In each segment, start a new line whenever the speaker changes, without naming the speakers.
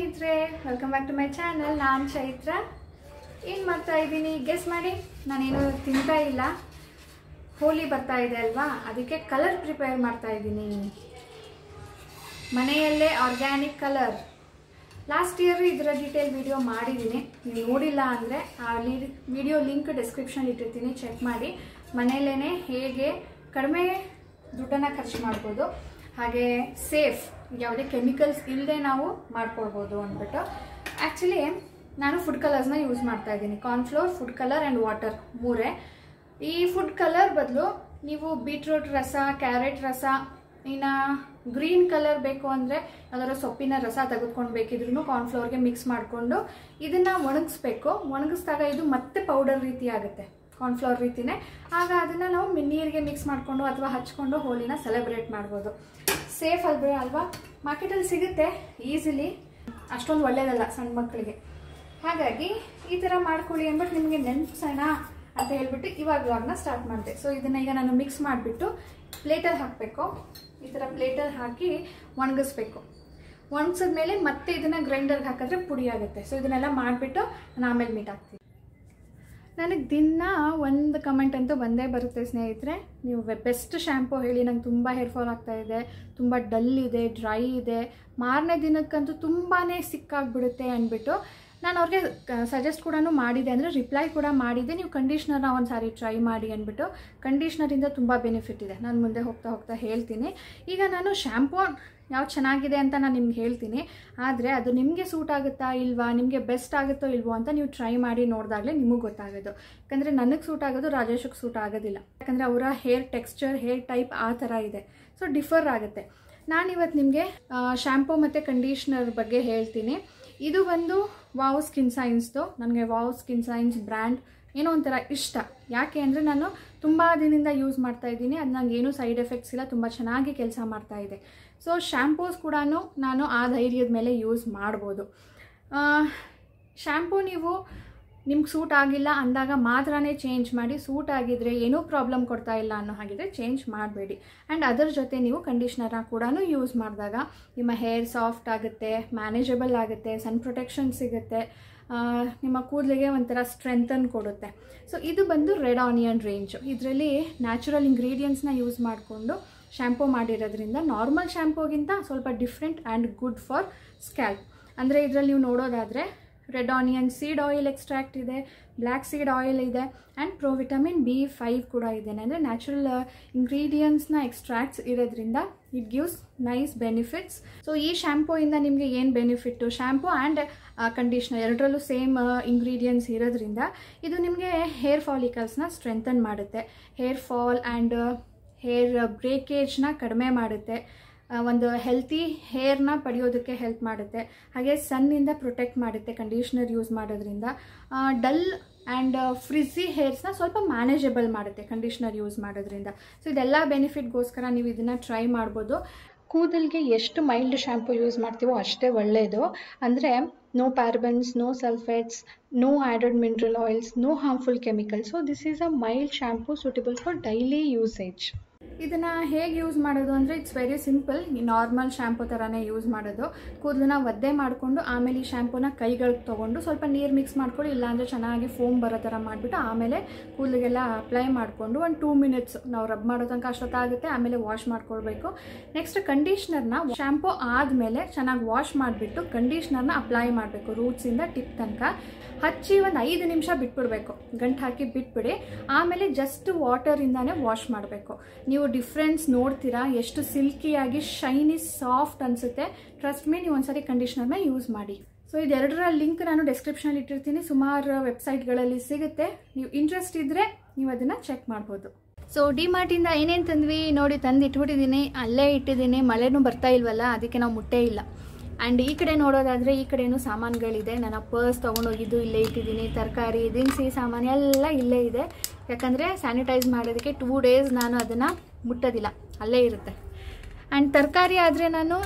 ಸ್ನೇಹಿತರೆ welcome back to my channel ನಾನು ಚೈತ್ರ ಏನು ಮಾಡ್ತಾ ಇದ್ದೀನಿ ಗೆಸ್ ಮಾಡಿ ನಾನೇನು ತಿಂತಾ ಇಲ್ಲ ಹೋಲಿ ಬರ್ತಾ ಇದೆ ಅಲ್ವಾ ಅದಕ್ಕೆ ಕಲರ್ ಪ್ರಿಪೇರ್ ಮಾಡ್ತಾ ಇದ್ದೀನಿ ಮನೆಯಲ್ಲೇ ಆರ್ಗ್ಯಾನಿಕ್ ಕಲರ್ ಲಾಸ್ಟ್ ಇಯರ್ ಇದರ ಡೀಟೇಲ್ ವಿಡಿಯೋ ಮಾಡಿದ್ದೀನಿ ನೀವು ನೋಡಿಲ್ಲ ಅಂದರೆ ಆ ವಿಡಿಯೋ ಲಿಂಕ್ ಡಿಸ್ಕ್ರಿಪ್ಷನ್ ಇಟ್ಟಿರ್ತೀನಿ ಚೆಕ್ ಮಾಡಿ ಮನೆಯಲ್ಲೇ ಹೇಗೆ ಕಡಿಮೆ ದುಡ್ಡನ್ನು ಖರ್ಚು ಮಾಡ್ಬೋದು ಹಾಗೆ ಸೇಫ್ ಯಾವುದೇ ಕೆಮಿಕಲ್ಸ್ ಇಲ್ಲದೆ ನಾವು ಮಾಡ್ಕೊಳ್ಬೋದು ಅಂದ್ಬಿಟ್ಟು ಆ್ಯಕ್ಚುಲಿ ನಾನು ಫುಡ್ ಕಲರ್ಸ್ನ ಯೂಸ್ ಮಾಡ್ತಾ ಇದ್ದೀನಿ cornflour food colour and water ಮೂರೇ ಈ ಫುಡ್ ಕಲರ್ ಬದಲು ನೀವು ಬೀಟ್ರೂಟ್ ರಸ ಕ್ಯಾರೆಟ್ ರಸ ಇನ್ನು ಗ್ರೀನ್ ಕಲರ್ ಬೇಕು ಅಂದರೆ ಯಾವ್ದಾದ್ರು ಸೊಪ್ಪಿನ ರಸ ತೆಗೆದುಕೊಂಡು ಬೇಕಿದ್ರೂ ಕಾರ್ನ್ಫ್ಲೋರ್ಗೆ ಮಿಕ್ಸ್ ಮಾಡಿಕೊಂಡು ಇದನ್ನು ಒಣಗಿಸ್ಬೇಕು ಒಣಗಿಸಿದಾಗ ಇದು ಮತ್ತೆ ಪೌಡರ್ ರೀತಿ ಆಗುತ್ತೆ ಕಾರ್ನ್ಫ್ಲವರ್ ರೀತಿನೇ ಆಗ ಅದನ್ನು ನಾವು ನೀರಿಗೆ ಮಿಕ್ಸ್ ಮಾಡಿಕೊಂಡು ಅಥವಾ ಹಚ್ಕೊಂಡು ಹೋಲಿನ ಸೆಲೆಬ್ರೇಟ್ ಮಾಡ್ಬೋದು ಸೇಫ್ ಅಲ್ವೇ ಅಲ್ವಾ ಮಾರ್ಕೆಟಲ್ಲಿ ಸಿಗುತ್ತೆ ಈಸಿಲಿ ಅಷ್ಟೊಂದು ಒಳ್ಳೇದಲ್ಲ ಸಣ್ಣ ಮಕ್ಕಳಿಗೆ ಹಾಗಾಗಿ ಈ ಥರ ಮಾಡ್ಕೊಳ್ಳಿ ಅಂದ್ಬಿಟ್ಟು ನಿಮಗೆ ನೆನಪಿಸೋಣ ಅಂತ ಹೇಳ್ಬಿಟ್ಟು ಇವಾಗ ವ್ಲಾಗ್ನ ಸ್ಟಾರ್ಟ್ ಮಾಡಿದೆ ಸೊ ಇದನ್ನ ಈಗ ನಾನು ಮಿಕ್ಸ್ ಮಾಡಿಬಿಟ್ಟು ಪ್ಲೇಟಲ್ಲಿ ಹಾಕಬೇಕು ಈ ಥರ ಪ್ಲೇಟಲ್ಲಿ ಹಾಕಿ ಒಣಗಿಸ್ಬೇಕು ಒಣಗಿಸಿದ್ಮೇಲೆ ಮತ್ತೆ ಇದನ್ನು ಗ್ರೈಂಡರ್ಗೆ ಹಾಕಿದ್ರೆ ಪುಡಿ ಆಗುತ್ತೆ ಸೊ ಇದನ್ನೆಲ್ಲ ಮಾಡಿಬಿಟ್ಟು ನಾನು ಆಮೇಲೆ ಮೀಟ್ ಹಾಕ್ತೀನಿ ನನಗೆ ದಿನ ಒಂದು ಕಮೆಂಟ್ ಅಂತೂ ಬಂದೇ ಬರುತ್ತೆ ಸ್ನೇಹಿತರೆ ನೀವು ಬೆಸ್ಟ್ ಶ್ಯಾಂಪು ಹೇಳಿ ನಂಗೆ ತುಂಬ ಹೇರ್ ಫಾಲ್ ಆಗ್ತಾ ಇದೆ ತುಂಬ ಡಲ್ ಇದೆ ಡ್ರೈ ಇದೆ ಮಾರನೇ ದಿನಕ್ಕಂತೂ ತುಂಬಾ ಸಿಕ್ಕಾಗ್ಬಿಡುತ್ತೆ ಅಂದ್ಬಿಟ್ಟು ನಾನು ಅವ್ರಿಗೆ ಸಜೆಸ್ಟ್ ಕೂಡ ಮಾಡಿದೆ ಅಂದರೆ ರಿಪ್ಲೈ ಕೂಡ ಮಾಡಿದ್ದೆ ನೀವು ಕಂಡೀಷ್ನರ್ನ ಒಂದು ಸಾರಿ ಟ್ರೈ ಮಾಡಿ ಅಂದ್ಬಿಟ್ಟು ಕಂಡೀಷ್ನರಿಂದ ತುಂಬ ಬೆನಿಫಿಟ್ ಇದೆ ನಾನು ಮುಂದೆ ಹೋಗ್ತಾ ಹೋಗ್ತಾ ಹೇಳ್ತೀನಿ ಈಗ ನಾನು ಶ್ಯಾಂಪೂ ಯಾವ್ದು ಚೆನ್ನಾಗಿದೆ ಅಂತ ನಾನು ನಿಮ್ಗೆ ಹೇಳ್ತೀನಿ ಆದರೆ ಅದು ನಿಮಗೆ ಸೂಟ್ ಆಗುತ್ತಾ ಇಲ್ವಾ ನಿಮಗೆ ಬೆಸ್ಟ್ ಆಗುತ್ತೋ ಇಲ್ವೋ ಅಂತ ನೀವು ಟ್ರೈ ಮಾಡಿ ನೋಡಿದಾಗಲೇ ನಿಮಗೆ ಗೊತ್ತಾಗೋದು ಯಾಕಂದರೆ ನನಗೆ ಸೂಟ್ ಆಗೋದು ರಾಜೇಶಕ್ಕೆ ಸೂಟ್ ಆಗೋದಿಲ್ಲ ಯಾಕಂದರೆ ಅವರ ಹೇರ್ ಟೆಕ್ಸ್ಚರ್ ಹೇರ್ ಟೈಪ್ ಆ ಥರ ಇದೆ ಸೊ ಡಿಫರ್ ಆಗುತ್ತೆ ನಾನಿವತ್ತು ನಿಮಗೆ ಶ್ಯಾಂಪೂ ಮತ್ತು ಕಂಡೀಷ್ನರ್ ಬಗ್ಗೆ ಹೇಳ್ತೀನಿ ಇದು ಬಂದು ವಾವ್ ಸ್ಕಿನ್ ಸೈನ್ಸ್ದು ನನಗೆ ವಾವ್ ಸ್ಕಿನ್ ಸೈನ್ಸ್ ಬ್ರ್ಯಾಂಡ್ ಏನೋ ಒಂಥರ ಇಷ್ಟ ಯಾಕೆ ಅಂದರೆ ನಾನು ತುಂಬ ದಿನದಿಂದ ಯೂಸ್ ಮಾಡ್ತಾ ಇದ್ದೀನಿ ಅದು ನಂಗೆ ಏನೂ ಸೈಡ್ ಎಫೆಕ್ಟ್ಸ್ ಇಲ್ಲ ತುಂಬ ಚೆನ್ನಾಗಿ ಕೆಲಸ ಮಾಡ್ತಾ ಇದೆ ಸೊ ಶ್ಯಾಂಪೂಸ್ ಕೂಡ ನಾನು ಆ ಧೈರ್ಯದ ಮೇಲೆ ಯೂಸ್ ಮಾಡ್ಬೋದು ಶ್ಯಾಂಪೂ ನೀವು ನಿಮ್ಗೆ ಸೂಟ್ ಆಗಿಲ್ಲ ಅಂದಾಗ ಮಾತ್ರನೇ ಚೇಂಜ್ ಮಾಡಿ ಸೂಟ್ ಆಗಿದ್ರೆ ಏನೂ ಪ್ರಾಬ್ಲಮ್ ಕೊಡ್ತಾ ಇಲ್ಲ ಅನ್ನೋ ಹಾಗಿದ್ರೆ ಚೇಂಜ್ ಮಾಡಬೇಡಿ ಆ್ಯಂಡ್ ಅದರ ಜೊತೆ ನೀವು ಕಂಡೀಷ್ನರ್ನ ಕೂಡ ಯೂಸ್ ಮಾಡಿದಾಗ ನಿಮ್ಮ ಹೇರ್ ಸಾಫ್ಟ್ ಆಗುತ್ತೆ ಮ್ಯಾನೇಜಬಲ್ ಆಗುತ್ತೆ ಸನ್ ಪ್ರೊಟೆಕ್ಷನ್ ಸಿಗುತ್ತೆ ನಿಮ್ಮ ಕೂದಲಿಗೆ ಒಂಥರ ಸ್ಟ್ರೆಂತನ್ ಕೊಡುತ್ತೆ ಸೊ ಇದು ಬಂದು ರೆಡ್ ಆನಿಯನ್ ರೇಂಜು ಇದರಲ್ಲಿ ನ್ಯಾಚುರಲ್ ಇಂಗ್ರೀಡಿಯೆಂಟ್ಸ್ನ ಯೂಸ್ ಮಾಡಿಕೊಂಡು ಶ್ಯಾಂಪೂ ಮಾಡಿರೋದ್ರಿಂದ ನಾರ್ಮಲ್ ಶ್ಯಾಂಪೂಗಿಂತ ಸ್ವಲ್ಪ different and good for scalp ಅಂದರೆ ಇದರಲ್ಲಿ ನೀವು ನೋಡೋದಾದರೆ red onion seed oil extract ಇದೆ ಬ್ಲ್ಯಾಕ್ ಸೀಡ್ ಆಯಿಲ್ ಇದೆ ಆ್ಯಂಡ್ ಪ್ರೋವಿಟಮಿನ್ ಬಿ ಫೈವ್ ಕೂಡ ಇದೆ ಅಂದರೆ ನ್ಯಾಚುರಲ್ ಇಂಗ್ರೀಡಿಯೆಂಟ್ಸ್ನ ಎಕ್ಸ್ಟ್ರಾಕ್ಟ್ಸ್ ಇರೋದ್ರಿಂದ it gives nice benefits so ಈ ಶ್ಯಾಂಪೂಯಿಂದ ನಿಮಗೆ ಏನು ಬೆನಿಫಿಟ್ಟು ಶ್ಯಾಂಪೂ ಆ್ಯಂಡ್ ಕಂಡೀಷ್ನರ್ ಎರಡರಲ್ಲೂ ಸೇಮ್ ಇಂಗ್ರೀಡಿಯೆಂಟ್ಸ್ ಇರೋದ್ರಿಂದ ಇದು ನಿಮಗೆ ಹೇರ್ ಫಾಲಿಕಲ್ಸ್ನ ಸ್ಟ್ರೆಂಥನ್ ಮಾಡುತ್ತೆ ಹೇರ್ ಫಾಲ್ ಆ್ಯಂಡ್ ಹೇರ್ ಬ್ರೇಕೇಜ್ನ ಕಡಿಮೆ ಮಾಡುತ್ತೆ ಒಂದು ಹೆಲ್ತಿ ಹೇರ್ನ ಪಡೆಯೋದಕ್ಕೆ ಹೆಲ್ಪ್ ಮಾಡುತ್ತೆ ಹಾಗೆ ಸನ್ನಿಂದ ಪ್ರೊಟೆಕ್ಟ್ ಮಾಡುತ್ತೆ ಕಂಡೀಷ್ನರ್ ಯೂಸ್ ಮಾಡೋದ್ರಿಂದ ಡಲ್ ಆ್ಯಂಡ್ ಫ್ರಿಝಿ ಹೇರ್ಸ್ನ ಸ್ವಲ್ಪ ಮ್ಯಾನೇಜಬಲ್ ಮಾಡುತ್ತೆ ಕಂಡೀಷ್ನರ್ ಯೂಸ್ ಮಾಡೋದ್ರಿಂದ ಸೊ ಇದೆಲ್ಲ ಬೆನಿಫಿಟ್ಗೋಸ್ಕರ ನೀವು ಇದನ್ನು ಟ್ರೈ ಮಾಡ್ಬೋದು ಕೂದಲಿಗೆ ಎಷ್ಟು ಮೈಲ್ಡ್ ಶ್ಯಾಂಪು ಯೂಸ್ ಮಾಡ್ತೀವೋ ಅಷ್ಟೇ ಒಳ್ಳೆಯದು ಅಂದರೆ no parabens no sulphates no added mineral oils no harmful chemicals so this is a mild shampoo suitable for daily usage ಇದನ್ನು ಹೇಗೆ ಯೂಸ್ ಮಾಡೋದು ಅಂದರೆ ಇಟ್ಸ್ ವೆರಿ ಸಿಂಪಲ್ ಈ ನಾರ್ಮಲ್ ಶ್ಯಾಂಪು ಥರನೇ ಯೂಸ್ ಮಾಡೋದು ಕೂದಲನ್ನ ಒದ್ದೆ ಮಾಡಿಕೊಂಡು ಆಮೇಲೆ ಈ ಶ್ಯಾಂಪೂನ ಕೈಗಳಿಗೆ ತೊಗೊಂಡು ಸ್ವಲ್ಪ ನೀರು ಮಿಕ್ಸ್ ಮಾಡ್ಕೊಳ್ಳಿ ಇಲ್ಲಾಂದರೆ ಚೆನ್ನಾಗಿ ಫೋಮ್ ಬರೋ ಥರ ಮಾಡಿಬಿಟ್ಟು ಆಮೇಲೆ ಕೂದಲಿಗೆಲ್ಲ ಅಪ್ಲೈ ಮಾಡಿಕೊಂಡು ಒಂದು ಟೂ ಮಿನಿಟ್ಸ್ ನಾವು ರಬ್ ಮಾಡೋ ತನಕ ಅಷ್ಟೊತ್ತಾಗುತ್ತೆ ಆಮೇಲೆ ವಾಶ್ ಮಾಡ್ಕೊಳ್ಬೇಕು ನೆಕ್ಸ್ಟ್ ಕಂಡೀಷ್ನರ್ನ ಶ್ಯಾಂಪು ಆದಮೇಲೆ ಚೆನ್ನಾಗಿ ವಾಶ್ ಮಾಡಿಬಿಟ್ಟು ಕಂಡೀಷ್ನರ್ನ ಅಪ್ಲೈ ಮಾಡಬೇಕು ರೂಟ್ಸಿಂದ ಟಿಪ್ ತನಕ ಹಚ್ಚಿ ಒಂದು ಐದು ನಿಮಿಷ ಬಿಟ್ಬಿಡ್ಬೇಕು ಗಂಟು ಹಾಕಿ ಬಿಟ್ಬಿಡಿ ಆಮೇಲೆ ಜಸ್ಟ್ ವಾಟರಿಂದಾನೇ ವಾಶ್ ಮಾಡಬೇಕು ನೀವು ಡಿಫ್ರೆನ್ಸ್ ನೋಡ್ತೀರಾ ಎಷ್ಟು ಸಿಲ್ಕಿಯಾಗಿ ಶೈನಿ ಸಾಫ್ಟ್ ಅನಿಸುತ್ತೆ ಟ್ರಸ್ಟ್ ಮೀ ನೀವು ಒಂದ್ಸರಿ ಕಂಡೀಷ್ನರ್ನ ಯೂಸ್ ಮಾಡಿ ಸೊ ಇದೆರಡರ ಲಿಂಕ್ ನಾನು ಡಿಸ್ಕ್ರಿಪ್ಷನಲ್ಲಿ ಇಟ್ಟಿರ್ತೀನಿ ಸುಮಾರು ವೆಬ್ಸೈಟ್ಗಳಲ್ಲಿ ಸಿಗುತ್ತೆ ನೀವು ಇಂಟ್ರೆಸ್ಟ್ ಇದ್ದರೆ ನೀವು ಅದನ್ನು ಚೆಕ್ ಮಾಡ್ಬೋದು ಸೊ ಡಿ ಮಾರ್ಟಿಂದ ಏನೇನು ತಂದ್ವಿ ನೋಡಿ ತಂದು ಇಟ್ಬಿಟ್ಟಿದ್ದೀನಿ ಅಲ್ಲೇ ಇಟ್ಟಿದ್ದೀನಿ ಮಳೆನೂ ಬರ್ತಾ ಇಲ್ವಲ್ಲ ಅದಕ್ಕೆ ನಾವು ಮುಟ್ಟೇ ಇಲ್ಲ ಆ್ಯಂಡ್ ಈ ಕಡೆ ನೋಡೋದಾದರೆ ಈ ಕಡೆನೂ ಸಾಮಾನುಗಳಿದೆ ನನ್ನ ಪರ್ಸ್ ತೊಗೊಂಡೋಗಿದ್ದು ಇಲ್ಲೇ ಇಟ್ಟಿದ್ದೀನಿ ತರಕಾರಿ ದಿನಸಿ ಸಾಮಾನು ಎಲ್ಲ ಇಲ್ಲೇ ಇದೆ ಯಾಕಂದರೆ ಸ್ಯಾನಿಟೈಸ್ ಮಾಡೋದಕ್ಕೆ ಟೂ ಡೇಸ್ ನಾನು ಅದನ್ನು ಮುಟ್ಟೋದಿಲ್ಲ ಅಲ್ಲೇ ಇರುತ್ತೆ ಆ್ಯಂಡ್ ತರಕಾರಿ ಆದರೆ ನಾನು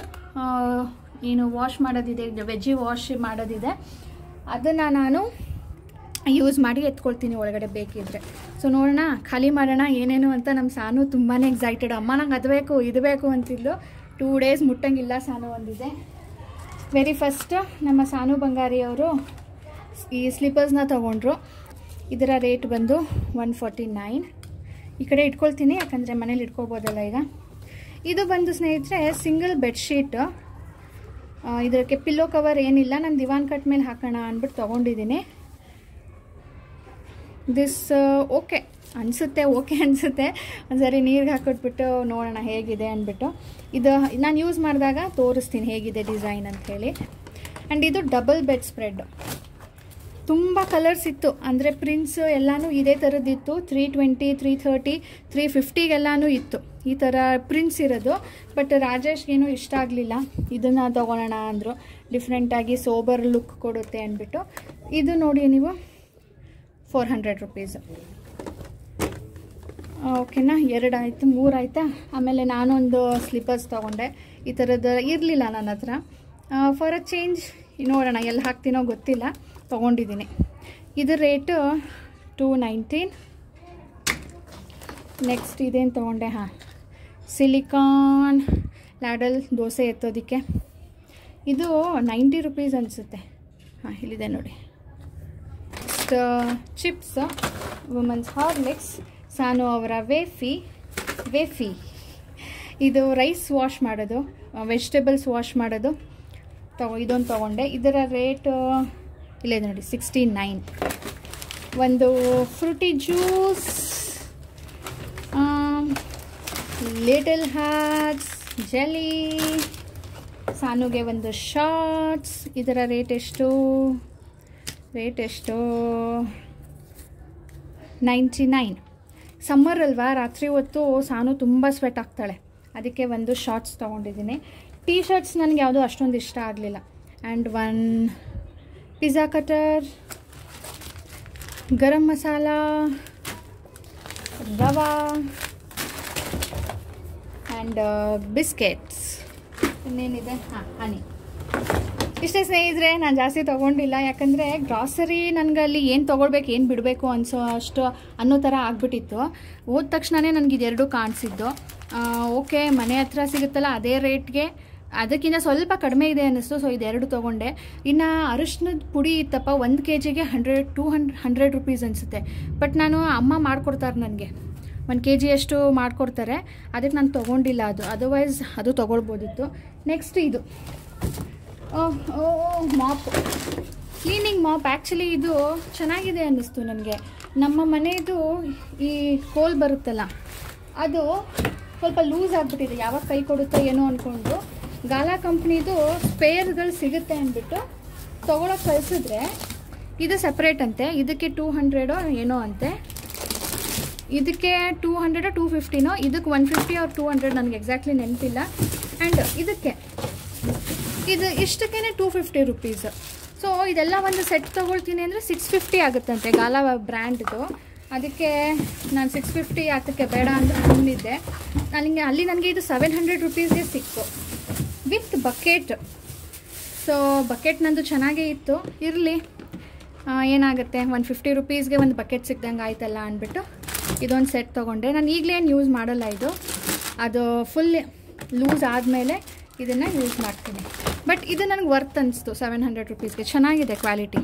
ಏನು ವಾಶ್ ಮಾಡೋದಿದೆ ವೆಜ್ಜಿ ವಾಶ್ ಮಾಡೋದಿದೆ ಅದನ್ನು ನಾನು ಯೂಸ್ ಮಾಡಿ ಎತ್ಕೊಳ್ತೀನಿ ಒಳಗಡೆ ಬೇಕಿದ್ರೆ ಸೊ ನೋಡೋಣ ಖಾಲಿ ಮಾಡೋಣ ಏನೇನು ಅಂತ ನಮ್ಮ ಸಾನು ತುಂಬಾ ಎಕ್ಸೈಟೆಡ್ ಅಮ್ಮ ನಂಗೆ ಅದು ಬೇಕು ಇದು ಬೇಕು ಅಂತಿದ್ಲು ಟೂ ಡೇಸ್ ಮುಟ್ಟಂಗಿಲ್ಲ ಸಾನು ಒಂದಿದೆ ವೆರಿ ಫಸ್ಟ್ ನಮ್ಮ ಸಾನು ಬಂಗಾರಿ ಅವರು ಈ ಸ್ಲೀಪರ್ಸ್ನ ತೊಗೊಂಡ್ರು ಇದರ ರೇಟ್ ಬಂದು ಒನ್ ಫಾರ್ಟಿ ನೈನ್ ಈ ಕಡೆ ಇಟ್ಕೊಳ್ತೀನಿ ಯಾಕಂದರೆ ಮನೇಲಿ ಇಟ್ಕೋಬೋದಲ್ಲ ಈಗ ಇದು ಬಂದು ಸ್ನೇಹಿತರೆ ಸಿಂಗಲ್ ಬೆಡ್ಶೀಟ್ ಇದಕ್ಕೆ ಪಿಲ್ಲೋ ಕವರ್ ಏನಿಲ್ಲ ನಾನು ದಿವಾನ್ ಕಟ್ ಮೇಲೆ ಹಾಕೋಣ ಅಂದ್ಬಿಟ್ಟು ತೊಗೊಂಡಿದ್ದೀನಿ ದಿಸ್ ಓಕೆ ಅನಿಸುತ್ತೆ ಓಕೆ ಅನಿಸುತ್ತೆ ಒಂದ್ಸರಿ ನೀರಿಗೆ ಹಾಕಿಟ್ಬಿಟ್ಟು ನೋಡೋಣ ಹೇಗಿದೆ ಅಂದ್ಬಿಟ್ಟು ಇದು ನಾನು ಯೂಸ್ ಮಾಡಿದಾಗ ತೋರಿಸ್ತೀನಿ ಹೇಗಿದೆ ಡಿಸೈನ್ ಅಂಥೇಳಿ ಆ್ಯಂಡ್ ಇದು ಡಬಲ್ ಬೆಡ್ ಸ್ಪ್ರೆಡ್ ತುಂಬ ಕಲರ್ಸ್ ಇತ್ತು ಅಂದರೆ ಪ್ರಿಂಟ್ಸ್ ಎಲ್ಲನೂ ಇದೇ ಥರದ್ದಿತ್ತು three twenty three thirty three ಫಿಫ್ಟಿಗೆಲ್ಲನೂ ಇತ್ತು ಈ ಥರ ಪ್ರಿಂಟ್ಸ್ ಇರೋದು ಬಟ್ ರಾಜೇಶ್ಗೇನು ಇಷ್ಟ ಆಗಲಿಲ್ಲ ಇದನ್ನು ತೊಗೊಳೋಣ ಅಂದರು ಡಿಫ್ರೆಂಟಾಗಿ ಸೋಬರ್ ಲುಕ್ ಕೊಡುತ್ತೆ ಅಂದ್ಬಿಟ್ಟು ಇದು ನೋಡಿ ನೀವು ಫೋರ್ ಹಂಡ್ರೆಡ್ ರುಪೀಸು ಓಕೆನಾ ಎರಡು ಆಯಿತು ಮೂರು ಆಯಿತಾ ಆಮೇಲೆ ನಾನೊಂದು ಸ್ಲಿಪ್ಪರ್ಸ್ ತೊಗೊಂಡೆ ಈ ಥರದ್ದು ಇರಲಿಲ್ಲ ನನ್ನ ಹತ್ರ ಫಾರ್ ಅ ಚೇಂಜ್ ನೋಡೋಣ ಎಲ್ಲಿ ಹಾಕ್ತೀನೋ ಗೊತ್ತಿಲ್ಲ ತೊಗೊಂಡಿದ್ದೀನಿ ಇದು ರೇಟು ಟೂ ನೈನ್ಟೀನ್ ನೆಕ್ಸ್ಟ್ ಇದೇನು ತೊಗೊಂಡೆ ಹಾಂ ಸಿಲಿಕಾನ್ ಲ್ಯಾಡಲ್ ದೋಸೆ ಎತ್ತೋದಕ್ಕೆ ಇದು ನೈಂಟಿ ರುಪೀಸ್ ಅನಿಸುತ್ತೆ ಹಾಂ ಇಲ್ಲಿದೆ ನೋಡಿ ಚಿಪ್ಸ್ ವುಮನ್ಸ್ ಹಾರ್ಲಿಕ್ಸ್ ಸಾನು ಅವರ ವೇಫಿ ವೇಫಿ ಇದು ರೈಸ್ ವಾಶ್ ಮಾಡೋದು ವೆಜಿಟೇಬಲ್ಸ್ ವಾಶ್ ಮಾಡೋದು ತಗೋ ಇದೊಂದು ತೊಗೊಂಡೆ ಇದರ ರೇಟು ಇಲ್ಲೇ ನೋಡಿ ಸಿಕ್ಸ್ಟಿ ನೈನ್ ಒಂದು Frooti juice little hats jelly ಸಾನುಗೆ ಒಂದು ಶಾರ್ಟ್ಸ್ ಇದರ ರೇಟ್ ಎಷ್ಟು ರೇಟ್ ಎಷ್ಟು ನೈಂಟಿ ನೈನ್ ಸಮ್ಮರ್ ಅಲ್ವಾ ರಾತ್ರಿ ಹೊತ್ತು ಸಾನು ತುಂಬ ಸ್ವೆಟ್ ಆಗ್ತಾಳೆ ಅದಕ್ಕೆ ಒಂದು ಶಾರ್ಟ್ಸ್ ತೊಗೊಂಡಿದ್ದೀನಿ ಟೀ ಶರ್ಟ್ಸ್ ನನಗೆ ಯಾವುದೂ ಅಷ್ಟೊಂದು ಇಷ್ಟ ಆಗಲಿಲ್ಲ and one pizza cutter garam masala rava and biscuits ಇನ್ನೇನಿದೆ ಹಾಂ ಹನಿ ಇಷ್ಟೇ ಸ್ನೇಹಿತರೆ ನಾನು ಜಾಸ್ತಿ ತೊಗೊಂಡಿಲ್ಲ ಯಾಕಂದರೆ ಗ್ರಾಸರಿ ನನಗೆ ಅಲ್ಲಿ ಏನು ತೊಗೊಳ್ಬೇಕು ಏನು ಬಿಡಬೇಕು ಅನಿಸೋ ಅಷ್ಟು ಅನ್ನೋ ಥರ ಆಗ್ಬಿಟ್ಟಿತ್ತು ಹೋದ ತಕ್ಷಣವೇ ನನಗೆ ಇದೆರಡು ಕಾಣಿಸಿದ್ದು ಓಕೆ ಮನೆ ಹತ್ರ ಸಿಗುತ್ತಲ್ಲ ಅದೇ ರೇಟ್ಗೆ ಅದಕ್ಕಿಂತ ಸ್ವಲ್ಪ ಕಡಿಮೆ ಇದೆ ಅನ್ನಿಸ್ತು ಸೊ ಇದೆರಡು ತೊಗೊಂಡೆ ಇನ್ನು ಅರಿಶಿನದ ಪುಡಿ ಇತ್ತಪ್ಪ ಒಂದು ಕೆ ಜಿಗೆ ಹಂಡ್ರೆಡ್ ಟೂ ಹಂಡ್ ಹಂಡ್ರೆಡ್ ರುಪೀಸ್ ಅನಿಸುತ್ತೆ ಬಟ್ ನಾನು ಅಮ್ಮ ಮಾಡಿಕೊಡ್ತಾರೆ ನನಗೆ ಒಂದು ಕೆ ಜಿಯಷ್ಟು ಮಾಡಿಕೊಡ್ತಾರೆ ಅದಕ್ಕೆ ನಾನು ತೊಗೊಂಡಿಲ್ಲ ಅದು ಅದರ್ವೈಸ್ ಅದು ತೊಗೊಳ್ಬೋದಿತ್ತು ನೆಕ್ಸ್ಟ್ ಇದು ಮಾಪ್ ಕ್ಲೀನಿಂಗ್ ಮಾಪ್ ಆ್ಯಕ್ಚುಲಿ ಇದು ಚೆನ್ನಾಗಿದೆ ಅನ್ನಿಸ್ತು ನನಗೆ ನಮ್ಮ ಮನೆಯದು ಈ ಕೋಲ್ ಬರುತ್ತಲ್ಲ ಅದು ಸ್ವಲ್ಪ ಲೂಸ್ ಆಗಿಬಿಟ್ಟಿದೆ ಯಾವಾಗ ಕೈ ಕೊಡುತ್ತೋ ಏನೋ ಅಂದ್ಕೊಂಡು ಗಾಲಾ ಕಂಪ್ನಿದು ಸ್ಪೇರ್ಗಳು ಸಿಗುತ್ತೆ ಅಂದ್ಬಿಟ್ಟು ತೊಗೊಳಕ್ಕೆ ಕಳಿಸಿದ್ರೆ ಇದು ಸಪ್ರೇಟ್ ಅಂತೆ ಇದಕ್ಕೆ ಟೂ ಹಂಡ್ರೆಡೋ ಏನೋ ಅಂತೆ ಇದಕ್ಕೆ ಟೂ ಹಂಡ್ರೆಡೋ ಟೂ ಫಿಫ್ಟಿನೋ ಇದಕ್ಕೆ ಒನ್ ಫಿಫ್ಟಿ ಅವ್ರ ಟೂ ಹಂಡ್ರೆಡ್ ನನಗೆ ಎಕ್ಸಾಕ್ಟ್ಲಿ ನೆನಪಿಲ್ಲ ಆ್ಯಂಡ್ ಇದಕ್ಕೆ ಇದು ಇಷ್ಟಕ್ಕೇ ಟೂ ಫಿಫ್ಟಿ ರುಪೀಸ್ ಸೊ ಇದೆಲ್ಲ ಒಂದು ಸೆಟ್ ತೊಗೊಳ್ತೀನಿ ಅಂದರೆ ಸಿಕ್ಸ್ ಫಿಫ್ಟಿ ಆಗುತ್ತಂತೆ ಗಾಲಾ ಬ್ರ್ಯಾಂಡ್ದು ಅದಕ್ಕೆ ನಾನು ಸಿಕ್ಸ್ ಫಿಫ್ಟಿ ಅದಕ್ಕೆ ಬೇಡ ಅಂತ ಬಂದಿದ್ದೆ ನನಗೆ ಅಲ್ಲಿ ನನಗೆ ಇದು ಸೆವೆನ್ ಹಂಡ್ರೆಡ್ ರುಪೀಸ್ಗೆ ಸಿಕ್ತು ವಿತ್ ಬಕೆಟ್ ಸೊ ಬಕೆಟ್ ನಂದು ಚೆನ್ನಾಗೇ ಇತ್ತು ಇರಲಿ ಏನಾಗುತ್ತೆ ಒನ್ ಫಿಫ್ಟಿ ರುಪೀಸ್ಗೆ ಒಂದು ಬಕೆಟ್ ಸಿಕ್ದಂಗೆ ಆಯ್ತಲ್ಲ ಅಂದ್ಬಿಟ್ಟು ಇದೊಂದು ಸೆಟ್ ತೊಗೊಂಡೆ ನಾನು ಈಗಲೇ ಏನು ಯೂಸ್ ಮಾಡಲ್ಲ ಇದು ಅದು ಫುಲ್ ಲೂಸ್ ಆದಮೇಲೆ ಇದನ್ನು ಯೂಸ್ ಮಾಡ್ತೀನಿ ಬಟ್ ಇದು ನನಗೆ ವರ್ತ್ ಅನಿಸ್ತು ಸೆವೆನ್ ಹಂಡ್ರೆಡ್ ರುಪೀಸ್ಗೆ ಚೆನ್ನಾಗಿದೆ ಕ್ವಾಲಿಟಿ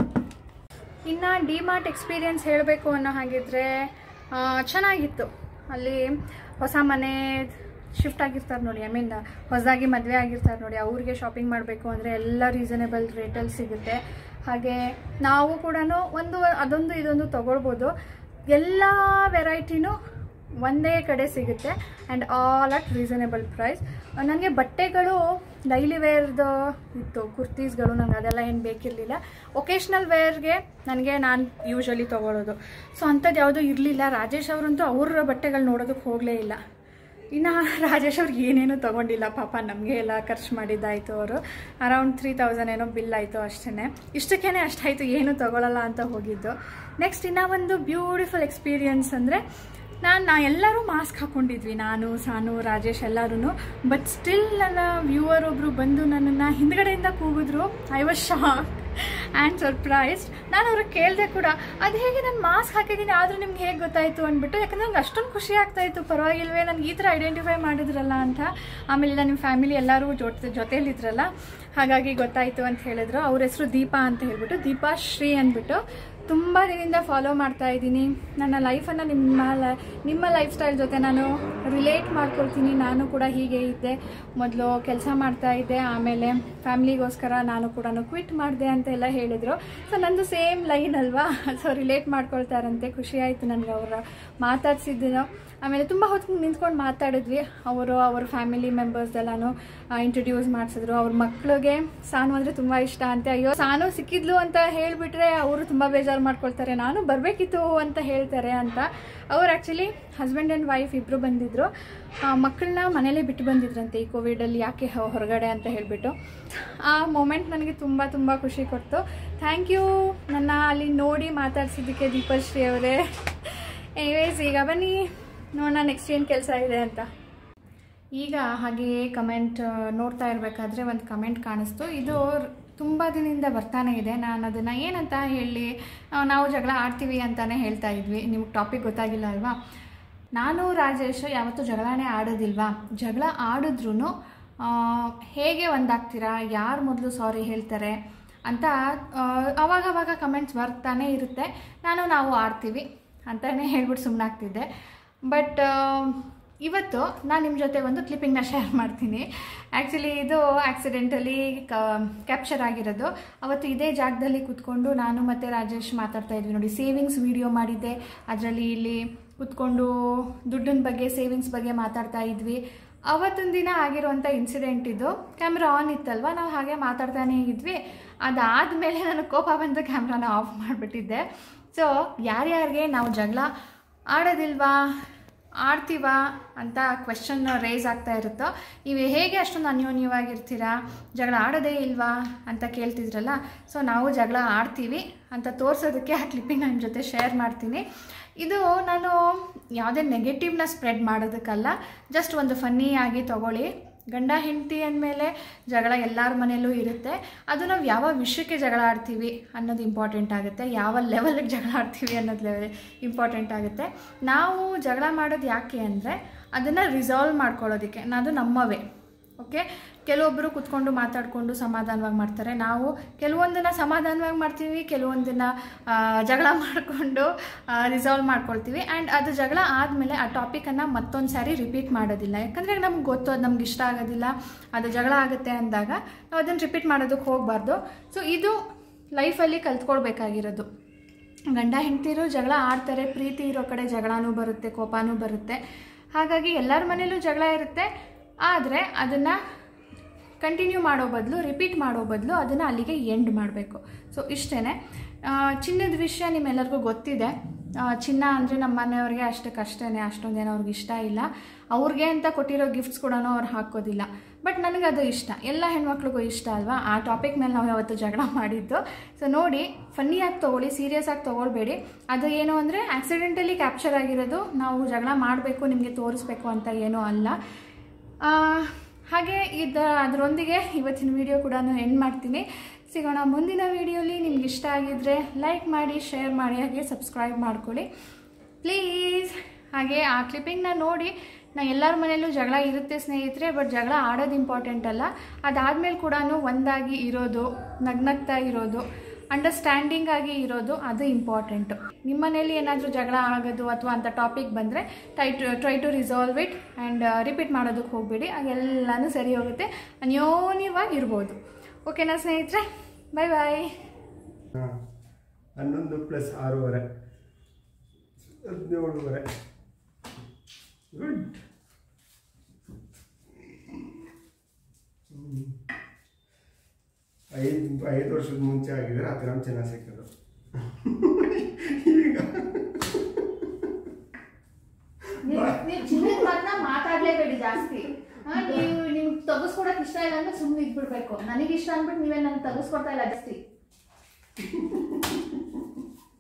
ಇನ್ನು ಡಿಮಾರ್ಟ್ ಎಕ್ಸ್ಪೀರಿಯನ್ಸ್ ಹೇಳಬೇಕು ಅನ್ನೋ ಹಾಗಿದ್ರೆ ಆ, ಚೆನ್ನಾಗಿತ್ತು ಅಲ್ಲಿ ಹೊಸ ಮನೆ ಶಿಫ್ಟ್ ಆಗಿರ್ತಾರೆ ನೋಡಿ ಐ ಮೀನ್ ಹೊಸದಾಗಿ ಮದುವೆ ಆಗಿರ್ತಾರೆ ನೋಡಿ ಅವ್ರಿಗೆ ಶಾಪಿಂಗ್ ಮಾಡಬೇಕು ಅಂದರೆ ಎಲ್ಲ ರೀಸನೇಬಲ್ ರೇಟಲ್ಲಿ ಸಿಗುತ್ತೆ ಹಾಗೆ ನಾವು ಕೂಡ ಒಂದು ಅದೊಂದು ಇದೊಂದು ತೊಗೊಳ್ಬೋದು ಎಲ್ಲ ವೆರೈಟಿನೂ ಒಂದೇ ಕಡೆ ಸಿಗುತ್ತೆ and all at reasonable price ನನಗೆ ಬಟ್ಟೆಗಳು ಡೈಲಿ ವೇರ್ದು ಇತ್ತು ಕುರ್ತೀಸ್ಗಳು ನಂಗೆ ಅದೆಲ್ಲ ಏನು ಬೇಕಿರಲಿಲ್ಲ ಒಕೇಶ್ನಲ್ ವೇರ್ಗೆ ನನಗೆ ನಾನು ಯೂಶ್ವಲಿ ತೊಗೊಳೋದು ಸೊ ಅಂಥದ್ದು ಯಾವುದೂ ಇರಲಿಲ್ಲ ರಾಜೇಶ್ ಅವರಂತೂ ಅವ್ರ ಬಟ್ಟೆಗಳು ನೋಡೋದಕ್ಕೆ ಹೋಗಲೇ ಇಲ್ಲ ಇನ್ನು ರಾಜೇಶ್ ಅವ್ರಿಗೆ ಏನೇನು ತೊಗೊಂಡಿಲ್ಲ ಪಾಪ ನಮಗೆ ಎಲ್ಲ ಖರ್ಚು ಮಾಡಿದ್ದಾಯಿತು ಅವರು ಅರೌಂಡ್ ತ್ರೀ ತೌಸಂಡ್ ಏನೋ ಬಿಲ್ ಆಯಿತು ಅಷ್ಟೇ ಇಷ್ಟಕ್ಕೇ ಅಷ್ಟಾಯಿತು ಏನು ತೊಗೊಳಲ್ಲ ಅಂತ ಹೋಗಿದ್ದು ನೆಕ್ಸ್ಟ್ ಇನ್ನೂ ಒಂದು ಬ್ಯೂಟಿಫುಲ್ ಎಕ್ಸ್ಪೀರಿಯನ್ಸ್ ಅಂದರೆ ನಾನು ನಾ ಎಲ್ಲರೂ ಮಾಸ್ಕ್ ಹಾಕ್ಕೊಂಡಿದ್ವಿ ನಾನು ಸಾನು ರಾಜೇಶ್ ಎಲ್ಲರೂ ಬಟ್ ಸ್ಟಿಲ್ ನನ್ನ ವ್ಯೂವರ್ ಒಬ್ಬರು ಬಂದು ನನ್ನನ್ನು ಹಿಂದ್ಗಡೆಯಿಂದ ಕೂಗಿದ್ರು I was shock and surprised ನಾನು ಅವ್ರಿಗೆ ಕೇಳಿದೆ ಕೂಡ ಅದು ಹೇಗೆ ನಾನು ಮಾಸ್ಕ್ ಹಾಕಿದ್ದೀನಿ ಆದರೂ ನಿಮ್ಗೆ ಹೇಗೆ ಗೊತ್ತಾಯಿತು ಅಂದ್ಬಿಟ್ಟು ಯಾಕಂದರೆ ನಂಗೆ ಅಷ್ಟೊಂದು ಖುಷಿ ಆಗ್ತಾ ಇತ್ತು ಪರವಾಗಿಲ್ವೇ ನನಗೆ ಈ ಥರ ಐಡೆಂಟಿಫೈ ಮಾಡಿದ್ರಲ್ಲ ಅಂತ ಆಮೇಲೆ ನಿಮ್ಮ ಫ್ಯಾಮಿಲಿ ಎಲ್ಲರೂ ಜೊತೆ ಜೊತೆಯಲ್ಲಿದ್ರಲ್ಲ ಹಾಗಾಗಿ ಗೊತ್ತಾಯಿತು ಅಂತ ಹೇಳಿದ್ರು ಅವ್ರ ಹೆಸರು ದೀಪಾ ಅಂತ ಹೇಳ್ಬಿಟ್ಟು ದೀಪಾ ಶ್ರೀ ಅಂದ್ಬಿಟ್ಟು ತುಂಬ ದಿನದಿಂದ ಫಾಲೋ ಮಾಡ್ತಾ ಇದ್ದೀನಿ ನನ್ನ ಲೈಫನ್ನು ನಿಮ್ಮ ಲ ನಿಮ್ಮ ಲೈಫ್ ಸ್ಟೈಲ್ ಜೊತೆ ನಾನು ರಿಲೇಟ್ ಮಾಡ್ಕೊಳ್ತೀನಿ ನಾನು ಕೂಡ ಹೀಗೆ ಇದ್ದೆ ಮೊದಲು ಕೆಲಸ ಮಾಡ್ತಾ ಇದ್ದೆ ಆಮೇಲೆ ಫ್ಯಾಮ್ಲಿಗೋಸ್ಕರ ನಾನು ಕೂಡ ಕ್ವಿಟ್ ಮಾಡಿದೆ ಅಂತ ಎಲ್ಲ ಹೇಳಿದರು ಸೊ ನಂದು ಸೇಮ್ ಲೈನ್ ಅಲ್ವಾ ಸೊ ರಿಲೇಟ್ ಮಾಡ್ಕೊಳ್ತಾರಂತೆ ಖುಷಿ ಆಯಿತು ನನಗೆ ಅವರ ಮಾತಾಡ್ಸಿದ್ದು ಆಮೇಲೆ ತುಂಬ ಹೊತ್ತು ನಿಂತ್ಕೊಂಡು ಮಾತಾಡಿದ್ವಿ ಅವರು ಅವ್ರ ಫ್ಯಾಮಿಲಿ ಮೆಂಬರ್ಸ್ ಎಲ್ಲಾನು ಇಂಟ್ರಡ್ಯೂಸ್ ಮಾಡಿಸಿದ್ರು ಅವ್ರ ಮಕ್ಳಿಗೆ ಸಾನು ಅಂದರೆ ತುಂಬ ಇಷ್ಟ ಅಂತೆ ಅಯ್ಯೋ ಸಾನು ಸಿಕ್ಕಿದ್ಲು ಅಂತ ಹೇಳಿಬಿಟ್ರೆ ಅವರು ತುಂಬ ಬೇಜಾರು ಮಾಡ್ಕೊಳ್ತಾರೆ ನಾನು ಬರಬೇಕಿತ್ತು ಅಂತ ಹೇಳ್ತಾರೆ ಅಂತ ಅವ್ರು ಆ್ಯಕ್ಚುಲಿ ಹಸ್ಬೆಂಡ್ ಆ್ಯಂಡ್ ವೈಫ್ ಇಬ್ಬರು ಬಂದಿದ್ದರು ಮಕ್ಕಳನ್ನ ಮನೇಲೇ ಬಿಟ್ಟು ಬಂದಿದ್ರಂತೆ ಈ ಕೋವಿಡಲ್ಲಿ ಯಾಕೆ ಹೊ- ಹೊರಗಡೆ ಅಂತ ಹೇಳಿಬಿಟ್ಟು ಆ ಮೂಮೆಂಟ್ ನನಗೆ ತುಂಬ ತುಂಬ ಖುಷಿ ಕೊಡ್ತು ಥ್ಯಾಂಕ್ ಯು ನನ್ನ ಅಲ್ಲಿ ನೋಡಿ ಮಾತಾಡ್ಸಿದ್ದಕ್ಕೆ ದೀಪಶ್ರೀ ಅವರೇ ಎನಿವೇಸ್ ಈಗ ಬನ್ನಿ ನೋಡೋಣ ನೆಕ್ಸ್ಟ್ ಏನು ಕೆಲಸ ಇದೆ ಅಂತ ಈಗ ಹಾಗೆಯೇ ಕಮೆಂಟ್ ನೋಡ್ತಾ ಇರಬೇಕಾದ್ರೆ ಒಂದು ಕಮೆಂಟ್ ಕಾಣಿಸ್ತು ಇದು ತುಂಬ ದಿನದಿಂದ ಬರ್ತಾನೆ ಇದೆ ನಾನು ಅದನ್ನು ಏನಂತ ಹೇಳಿ ಆ, ನಾವು ಜಗಳ ಆಡ್ತೀವಿ ಅಂತಲೇ ಹೇಳ್ತಾ ಇದ್ವಿ ನಿಮ್ಗೆ ಟಾಪಿಕ್ ಗೊತ್ತಾಗಿಲ್ಲ ಅಲ್ವಾ ನಾನು ರಾಜೇಶ್ ಯಾವತ್ತೂ ಜಗಳನೇ ಆಡೋದಿಲ್ವಾ ಜಗಳ ಆಡಿದ್ರೂ ಹೇಗೆ ಒಂದಾಗ್ತೀರಾ ಯಾರು ಮೊದಲು ಸಾರಿ ಹೇಳ್ತಾರೆ ಅಂತ ಆ, ಅವಾಗ ಅವಾಗ ಕಮೆಂಟ್ಸ್ ಬರ್ತಾನೆ ಇರುತ್ತೆ ನಾನು ನಾವು ಆಡ್ತೀವಿ ಅಂತಲೇ ಹೇಳ್ಬಿಟ್ಟು ಸುಮ್ಮನಾಗ್ತಿದ್ದೆ ಬಟ್ ಇವತ್ತು ನಾನು ನಿಮ್ಮ ಜೊತೆ ಒಂದು ಕ್ಲಿಪ್ಪಿಂಗ್ನ ಶೇರ್ ಮಾಡ್ತೀನಿ ಆ್ಯಕ್ಚುಲಿ ಇದು ಆಕ್ಸಿಡೆಂಟಲಿ ಕ್ಯಾಪ್ಚರ್ ಆಗಿರೋದು ಅವತ್ತು ಇದೇ ಜಾಗದಲ್ಲಿ ಕೂತ್ಕೊಂಡು ನಾನು ಮತ್ತು ರಾಜೇಶ್ ಮಾತಾಡ್ತಾ ಇದ್ವಿ ನೋಡಿ ಸೇವಿಂಗ್ಸ್ ವಿಡಿಯೋ ಮಾಡಿದ್ದೆ ಅದರಲ್ಲಿ ಇಲ್ಲಿ ಕೂತ್ಕೊಂಡು ದುಡ್ಡಿನ ಬಗ್ಗೆ ಸೇವಿಂಗ್ಸ್ ಬಗ್ಗೆ ಮಾತಾಡ್ತಾ ಇದ್ವಿ ಅವತ್ತೊಂದು ದಿನ ಆಗಿರುವಂಥ ಇನ್ಸಿಡೆಂಟ್ ಇದು ಕ್ಯಾಮ್ರಾ ಆನ್ ಇತ್ತಲ್ವ ನಾವು ಹಾಗೆ ಮಾತಾಡ್ತಾನೇ ಇದ್ವಿ ಅದಾದಮೇಲೆ ನನಗೆ ಕೋಪ ಬಂದು ಕ್ಯಾಮ್ರಾನ ಆಫ್ ಮಾಡಿಬಿಟ್ಟಿದ್ದೆ ಸೊ ಯಾರ್ಯಾರಿಗೆ ನಾವು ಜಗಳ ಆಡೋದಿಲ್ವಾ ಆಡ್ತೀವಾ ಅಂತ ಕ್ವೆಶನ್ ರೇಸ್ ಆಗ್ತಾ ಇರುತ್ತೋ ನೀವು ಹೇಗೆ ಅಷ್ಟೊಂದು ಅನ್ಯೋನ್ಯವಾಗಿರ್ತೀರಾ ಜಗಳ ಆಡೋದೇ ಇಲ್ವಾ ಅಂತ ಕೇಳ್ತಿದ್ರಲ್ಲ ಸೊ ನಾವು ಜಗಳ ಆಡ್ತೀವಿ ಅಂತ ತೋರಿಸೋದಕ್ಕೆ ಆ ಕ್ಲಿಪ್ಪಿಂಗ್ ನಿಮ್ಮ ಜೊತೆ ಶೇರ್ ಮಾಡ್ತೀನಿ ಇದು ನಾನು ಯಾವುದೇ ನೆಗೆಟಿವ್ನ ಸ್ಪ್ರೆಡ್ ಮಾಡೋದಕ್ಕಲ್ಲ ಜಸ್ಟ್ ಒಂದು ಫನ್ನಿ ಆಗಿ ತಗೊಳ್ಳಿ ಗಂಡ ಹೆಂಡತಿ ಅಂದಮೇಲೆ ಜಗಳ ಎಲ್ಲರ ಮನೆಯಲ್ಲೂ ಇರುತ್ತೆ ಅದು ನಾವು ಯಾವ ವಿಷಯಕ್ಕೆ ಜಗಳ ಆಡ್ತೀವಿ ಅನ್ನೋದು ಇಂಪಾರ್ಟೆಂಟ್ ಆಗುತ್ತೆ ಯಾವ ಲೆವೆಲ್ಗೆ ಜಗಳ ಆಡ್ತೀವಿ ಅನ್ನೋದು ಲೆವೆಲ್ ಇಂಪಾರ್ಟೆಂಟ್ ಆಗುತ್ತೆ ನಾವು ಜಗಳ ಮಾಡೋದು ಯಾಕೆ ಅಂದರೆ ಅದನ್ನು ರಿಸಾಲ್ವ್ ಮಾಡ್ಕೊಳ್ಳೋದಕ್ಕೆ ಅದು ನಮ್ಮವೇ ಓಕೆ ಕೆಲವೊಬ್ಬರು ಕುತ್ಕೊಂಡು ಮಾತಾಡಿಕೊಂಡು ಸಮಾಧಾನವಾಗಿ ಮಾಡ್ತಾರೆ ನಾವು ಕೆಲವೊಂದನ್ನು ಸಮಾಧಾನವಾಗಿ ಮಾಡ್ತೀವಿ ಕೆಲವೊಂದನ್ನು ಆ, ಜಗಳ ಮಾಡಿಕೊಂಡು ರಿಸಾಲ್ವ್ ಮಾಡ್ಕೊಳ್ತೀವಿ ಆ್ಯಂಡ್ ಅದು ಜಗಳ ಆದಮೇಲೆ ಆ ಟಾಪಿಕನ್ನು ಮತ್ತೊಂದು ಸಾರಿ ರಿಪೀಟ್ ಮಾಡೋದಿಲ್ಲ ಯಾಕಂದರೆ ನಮ್ಗೆ ಗೊತ್ತು ಅದು ನಮ್ಗೆ ಇಷ್ಟ ಆಗೋದಿಲ್ಲ ಅದು ಜಗಳ ಆಗುತ್ತೆ ಅಂದಾಗ ನಾವು ಅದನ್ನು ರಿಪೀಟ್ ಮಾಡೋದಕ್ಕೆ ಹೋಗಬಾರ್ದು ಸೊ ಇದು ಲೈಫಲ್ಲಿ ಕಲ್ತ್ಕೊಳ್ಬೇಕಾಗಿರೋದು ಗಂಡ ಹೆಂಡ್ತಿರು ಜಗಳ ಆಡ್ತಾರೆ ಪ್ರೀತಿ ಇರೋ ಕಡೆ ಜಗಳನೂ ಬರುತ್ತೆ ಕೋಪನೂ ಬರುತ್ತೆ ಹಾಗಾಗಿ ಎಲ್ಲರ ಮನೇಲೂ ಜಗಳ ಇರುತ್ತೆ ಆದರೆ ಅದನ್ನು ಕಂಟಿನ್ಯೂ ಮಾಡೋ ಬದಲು ರಿಪೀಟ್ ಮಾಡೋ ಬದಲು ಅದನ್ನು ಅಲ್ಲಿಗೆ ಎಂಡ್ ಮಾಡಬೇಕು ಸೊ ಇಷ್ಟೇ ಚಿನ್ನದ ವಿಷಯ ನಿಮ್ಮೆಲ್ಲರಿಗೂ ಗೊತ್ತಿದೆ ಆ, ಚಿನ್ನ ಅಂದರೆ ನಮ್ಮ ಮನೆಯವ್ರಿಗೆ ಅಷ್ಟಕ್ಕಷ್ಟೇ ಅಷ್ಟೊಂದೇನು ಅವ್ರಿಗೆ ಇಷ್ಟ ಇಲ್ಲ ಅವ್ರಿಗೆ ಅಂತ ಕೊಟ್ಟಿರೋ ಗಿಫ್ಟ್ಸ್ ಕೂಡ ಅವ್ರು ಹಾಕೋದಿಲ್ಲ ಬಟ್ ನನಗೆ ಅದು ಇಷ್ಟ ಎಲ್ಲ ಹೆಣ್ಮಕ್ಳಿಗೂ ಇಷ್ಟ ಅಲ್ವಾ ಆ ಟಾಪಿಕ್ ಮೇಲೆ ನಾವು ಯಾವತ್ತು ಜಗಳ ಮಾಡಿದ್ದು ಸೊ ನೋಡಿ ಫನ್ನಿಯಾಗಿ ತೊಗೊಳ್ಳಿ ಸೀರಿಯಸ್ ಆಗಿ ತೊಗೊಳ್ಬೇಡಿ ಅದು ಏನು ಅಂದರೆ ಆಕ್ಸಿಡೆಂಟಲಿ ಕ್ಯಾಪ್ಚರ್ ಆಗಿರೋದು ನಾವು ಜಗಳ ಮಾಡಬೇಕು ನಿಮಗೆ ತೋರಿಸ್ಬೇಕು ಅಂತ ಏನೂ ಅಲ್ಲ ಆ, ಹಾಗೆ ಇದ ಅದರೊಂದಿಗೆ ಇವತ್ತಿನ ವಿಡಿಯೋ ಕೂಡ ಎಂಡ್ ಮಾಡ್ತೀನಿ ಸಿಗೋಣ ಮುಂದಿನ ವಿಡಿಯೋಲಿ ನಿಮ್ಗೆ ಇಷ್ಟ ಆಗಿದ್ರೆ ಲೈಕ್ ಮಾಡಿ ಶೇರ್ ಮಾಡಿ ಹಾಗೆ ಸಬ್ಸ್ಕ್ರೈಬ್ ಮಾಡ್ಕೊಳ್ಳಿ ಪ್ಲೀಸ್ ಹಾಗೆ ಆ ಕ್ಲಿಪ್ಪಿಂಗ್ನ ನೋಡಿ ನಾ ಎಲ್ಲರ ಮನೆಯಲ್ಲೂ ಜಗಳ ಇರುತ್ತೆ ಸ್ನೇಹಿತರೆ ಬಟ್ ಜಗಳ ಆಡೋದು ಇಂಪಾರ್ಟೆಂಟ್ ಅಲ್ಲ ಅದಾದಮೇಲೆ ಕೂಡ ಒಂದಾಗಿ ಇರೋದು ನಗ್ನಗ್ತಾ ಇರೋದು ಅಂಡರ್ಸ್ಟ್ಯಾಂಡಿಂಗ್ ಆಗಿ ಇರೋದು ಅದು ಇಂಪಾರ್ಟೆಂಟು ನಿಮ್ಮ ಮನೇಲಿ ಏನಾದರೂ ಜಗಳ ಆಗೋದು ಅಥವಾ ಅಂಥ ಟಾಪಿಕ್ ಬಂದರೆ try to try to resolve it and repeat ಮಾಡೋದಕ್ಕೆ ಹೋಗಬೇಡಿ ಅದೆಲ್ಲನೂ ಸರಿ ಹೋಗುತ್ತೆ ಅನ್ಯೋನ್ಯವಾಗಿ ಇರ್ಬೋದು ಓಕೆನಾ ಸ್ನೇಹಿತರೆ ಬಾಯ್ ಬಾಯ್
ಹಾಂ ಹನ್ನೊಂದು ಪ್ಲಸ್ ಆರೂವರೆ ಹದಿನೇಳುವರೆ ಗುಡ್ ಐದು ಐದು ವರ್ಷದ ಮುಂಚೆ ಆಗಿದ್ರೆ ಹತ್ತು ಗ್ರಾಮ್ ಚೆನ್ನಾಗಿ ಸಿಕ್ಕೋದು ಈಗ
ನೀವು ಚಿನ್ನದ ಮಾತನ್ನ ಮಾತಾಡ್ಲೇಬೇಡಿ ಜಾಸ್ತಿ ಆ, ನೀವು ನಿಮ್ಗೆ ತಗಸ್ಕೊಡಕ್ ಇಷ್ಟ ಇಲ್ಲ ಅಂದ್ರೆ ಸುಮ್ಮನೆ ಇದ್ಬಿಡ್ಬೇಕು ನನಗೆ ಇಷ್ಟ ಅಂದ್ಬಿಟ್ಟು ನೀವೇ ನನ್ಗೆ ತಗಸ್ಕೊಡ್ತಾ ಇಲ್ಲ ಜಾಸ್ತಿ